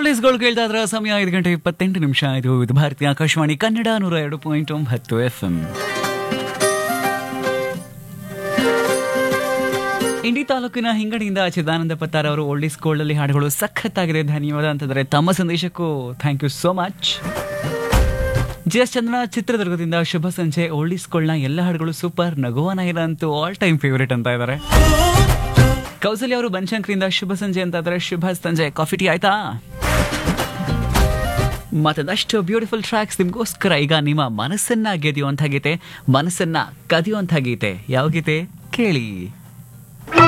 ಓಲ್ಡೇಸ್ಗಳು ಕೇಳ್ತಾ ಇದ್ರ ಸಮಯ ಐದು ಗಂಟೆ ಇಪ್ಪತ್ತೆಂಟು ನಿಮಿಷ ಇದು ಇದು ಭಾರತೀಯ ಆಕಾಶವಾಣಿ ಕನ್ನಡ ನೂರ ಎರಡು ಪಾಯಿಂಟ್ ಒಂಬತ್ತು ಎಫ್ ಎಂ ಇಂಡಿ ತಾಲೂಕಿನ ಹಿಂಗಡಿಯಿಂದ ಚಿದಾನಂದ ಪತ್ತಾರ್ ಅವರು ಓಲ್ಡೀಸ್ ಗೋಲ್ಡ್ ಅಲ್ಲಿ ಹಾಡುಗಳು ಸಖತ್ತಾಗಿದೆ ಧನ್ಯವಾದ ಅಂತಂದ್ರೆ ತಮ್ಮ ಸಂದೇಶಕ್ಕೂ thank you so much G S ಚಂದ್ರನ ಚಿತ್ರದುರ್ಗದಿಂದ ಶುಭ ಸಂಜೆ ಓಲ್ಡೀಸ್ ಗೋಲ್ಡ್ನ ಎಲ್ಲ ಹಾಡುಗಳು ಸೂಪರ್ ನಗುವ ನಾಯಿರ ಅಂತೂ ಆಲ್ ಟೈಮ್ ಫೇವರೇಟ್ ಅಂತ ಇದ್ದಾರೆ ಕೌಸಲ್ಯ ಅವರು ಬನಶಂಕರಿಂದ ಶುಭ ಸಂಜೆ ಅಂತ ಇದ್ದಾರೆ ಶುಭ ಸಂಜೆ ಕಾಫಿ ಟೀ ಆಯ್ತಾ ಮತ್ತದಷ್ಟು ಬ್ಯೂಟಿಫುಲ್ ಟ್ರ್ಯಾಕ್ಸ್ ನಿಮ್ಗೋಸ್ಕರ ಈಗ ನಿಮ್ಮ ಮನಸ್ಸನ್ನ ಗೆದಿಯುವಂಥ ಗೀತೆ ಮನಸ್ಸನ್ನ ಕದಿಯುವಂಥ ಗೀತೆ ಯಾವ ಗೀತೆ ಕೇಳಿ